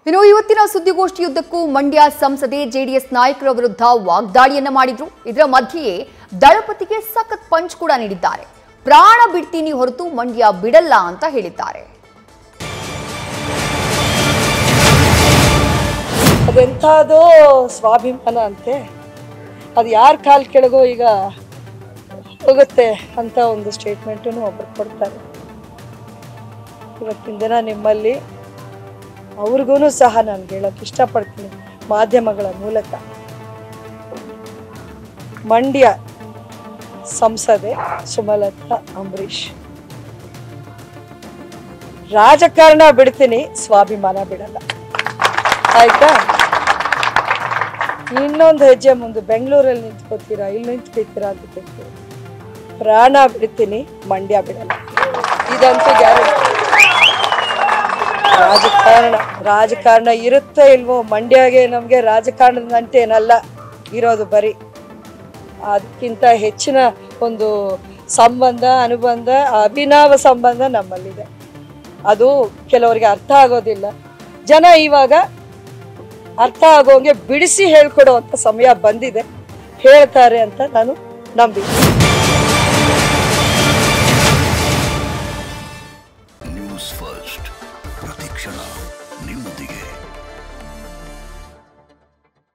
ಇನ್ನು ಇವತ್ತಿನ ಸುದ್ದಿಗೋಷ್ಠಿಯುದ್ದಕ್ಕೂ ಮಂಡ್ಯ ಸಂಸದೆ ಜೆಡಿಎಸ್ ನಾಯಕರ ವಿರುದ್ಧ ವಾಗ್ದಾಳಿಯನ್ನ ಮಾಡಿದ್ರು ಇದರ ಮಧ್ಯೆಯೇ ದಳಪತಿಗೆ ಸಖತ್ ಪಂಚ್ ಕೂಡ ನೀಡಿದ್ದಾರೆ ಪ್ರಾಣ ಬಿಡ್ತೀನಿ ಹೊರತು ಮಂಡ್ಯ ಬಿಡಲ್ಲ ಅಂತ ಹೇಳಿದ್ದಾರೆ ಅದೆಂಥದೋ ಸ್ವಾಭಿಮಾನ ಅಂತೆ ಅದು ಯಾರ ಕಾಲ್ ಕೆಳಗೋ ಈಗ ಹೋಗುತ್ತೆ ಅಂತ ಒಂದು ಸ್ಟೇಟ್ಮೆಂಟನ್ನು ಒಬ್ಬರು ಕೊಡ್ತಾರೆ ಇವತ್ತಿನ ದಿನ ನಿಮ್ಮಲ್ಲಿ ಅವ್ರಿಗೂ ಸಹ ನಾನು ಹೇಳೋಕೆ ಇಷ್ಟಪಡ್ತೀನಿ ಮಾಧ್ಯಮಗಳ ಮೂಲಕ ಮಂಡ್ಯ ಸಂಸದೆ ಸುಮಲತಾ ಅಂಬರೀಷ್ ರಾಜಕಾರಣ ಬಿಡ್ತೀನಿ ಸ್ವಾಭಿಮಾನ ಬಿಡಲ್ಲ ಆಯ್ತಾ ಇನ್ನೊಂದು ಹೆಜ್ಜೆ ಮುಂದೆ ಬೆಂಗಳೂರಲ್ಲಿ ನಿಂತ್ಕೋತೀರಾ ಇಲ್ಲಿ ನಿಂತ್ಕೊತೀರಾ ಅಂತ ಗೊತ್ತಿಲ್ಲ ಪ್ರಾಣ ಬಿಡ್ತೀನಿ ಮಂಡ್ಯ ಬಿಡಲ್ಲ ಇದಂತೂ ಗ್ಯಾರಂಟಿ ರಾಜಕಾರಣ ರಾಜಕಾರಣ ಇರುತ್ತೋ ಇಲ್ವೋ ಮಂಡ್ಯಗೆ ನಮಗೆ ರಾಜಕಾರಣದ ನಂಟೇನಲ್ಲ ಇರೋದು ಬರೀ ಅದಕ್ಕಿಂತ ಹೆಚ್ಚಿನ ಒಂದು ಸಂಬಂಧ ಅನುಬಂಧ ಅಭಿನವ ಸಂಬಂಧ ನಮ್ಮಲ್ಲಿದೆ ಅದು ಕೆಲವರಿಗೆ ಅರ್ಥ ಆಗೋದಿಲ್ಲ ಜನ ಇವಾಗ ಅರ್ಥ ಆಗೋಂಗೆ ಬಿಡಿಸಿ ಹೇಳ್ಕೊಡೋ ಅಂತ ಸಮಯ ಬಂದಿದೆ ಹೇಳ್ತಾರೆ ಅಂತ ನಾನು ನಂಬಿದ್ದೀನಿ